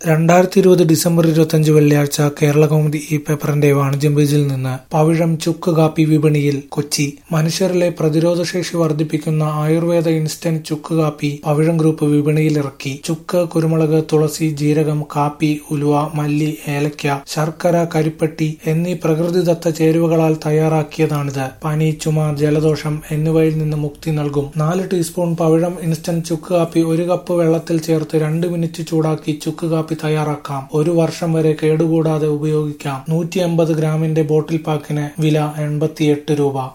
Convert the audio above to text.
രണ്ടായിരത്തി ഇരുപത് ഡിസംബർ ഇരുപത്തിയഞ്ച് വെള്ളിയാഴ്ച കേരളകൗമുദി ഈ പേപ്പറിന്റെ വാണിജ്യം പേജിൽ നിന്ന് പവിഴം ചുക്ക് കാപ്പി വിപണിയിൽ കൊച്ചി മനുഷ്യരിലെ പ്രതിരോധശേഷി വർദ്ധിപ്പിക്കുന്ന ആയുർവേദ ഇൻസ്റ്റന്റ് ചുക്ക് കാപ്പി പവിഴം ഗ്രൂപ്പ് വിപണിയിലിറക്കി ചുക്ക് കുരുമുളക് തുളസി ജീരകം കാപ്പി ഉലുവ മല്ലി ഏലക്ക ശർക്കര കരിപ്പട്ടി എന്നീ പ്രകൃതിദത്ത ചേരുവകളാൽ തയ്യാറാക്കിയതാണിത് പനി ചുമ ജലദോഷം എന്നിവയിൽ നിന്ന് മുക്തി നൽകും നാല് ടീസ്പൂൺ പവിഴം ഇൻസ്റ്റന്റ് ചുക്ക് കാപ്പി ഒരു കപ്പ് വെള്ളത്തിൽ ചേർത്ത് രണ്ട് മിനിറ്റ് ചൂടാക്കി ചുക്ക് കാപ്പി തയ്യാറാക്കാം ഒരു വർഷം വരെ കേടുകൂടാതെ ഉപയോഗിക്കാം നൂറ്റി അമ്പത് ഗ്രാമിന്റെ ബോട്ടിൽ പാക്കിന് വില എൺപത്തിയെട്ട് രൂപ